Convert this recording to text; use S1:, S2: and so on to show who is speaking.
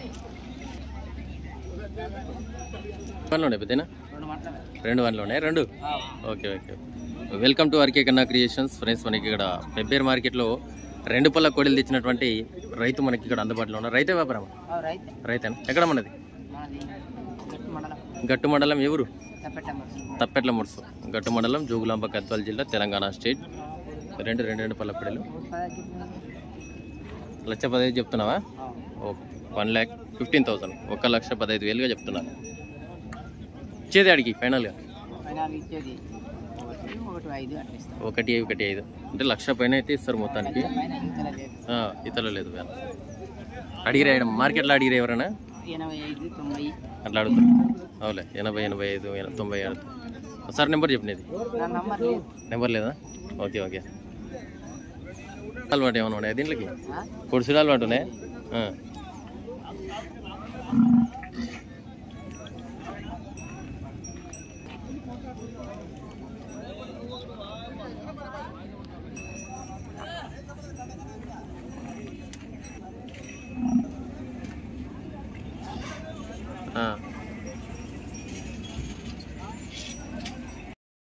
S1: వన్లు ఉన్నాయి పెద్దనా రెండు వన్లు ఉన్నాయి రెండు okay okay welcome to RK Kanna creations friends మనకి ఇక్కడ పెబ్బేర్ మార్కెట్లో రెండు పళ్ళ కోడలు తెచ్చినటువంటి రైతు మనకి ఇక్కడ అందుబాటులో ఉన్నారు రైతే వ్యాపారం
S2: రైతే
S1: రైతేనా ఎక్కడ మనది
S2: మనది గట్టు మండలం
S1: గట్టు మండలం ఎవరు
S2: తప్పెట్టమ్మ
S1: తప్పెట్ల ముడుసు గట్టు మండలం జోగులాంబ గద్వాల జిల్లా తెలంగాణ స్టేట్ రెండు రెండు రెండు పళ్ళ పిడలు లక్ష పదహైదు చెప్తున్నావా okay one lakh fifteen thousand ఒక లక్ష పదహైదు వేలుగా చెప్తున్నా ఇచ్చేది అడిగి ఫైనల్గా
S2: ఫైనల్ ఇచ్చేది ఒకటి ఒకటి ఐదు అట్లా ఇస్తాం
S1: ఒకటి ఒకటి ఐదు అంటే లక్ష పైన అయితే ఇస్తారు మొత్తానికి
S2: పైన ఇంతలో లేదు
S1: ఆ, ఇతరులు లేదు వేల అడిగిరా ఈడ మార్కెట్లో అడిగిరా ఎవరైనా
S2: ఎనభై ఐదు తొంభై
S1: అట్లా అడుగుతారు అవులే ఎనభై ఎనభై ఐదు ఎన- తొంభై ఏడు సార్ నెంబర్ చెప్పినది
S2: నా నంబర్ లేదు
S1: నెంబర్ లేదా ఓకే ఓకే అలవాటు ఏమైనా ఉన్నాయి దీంట్లోకి
S2: ఆ?
S1: పొడుసులు అలవాటు ఉన్నాయి ఆ. ఆ.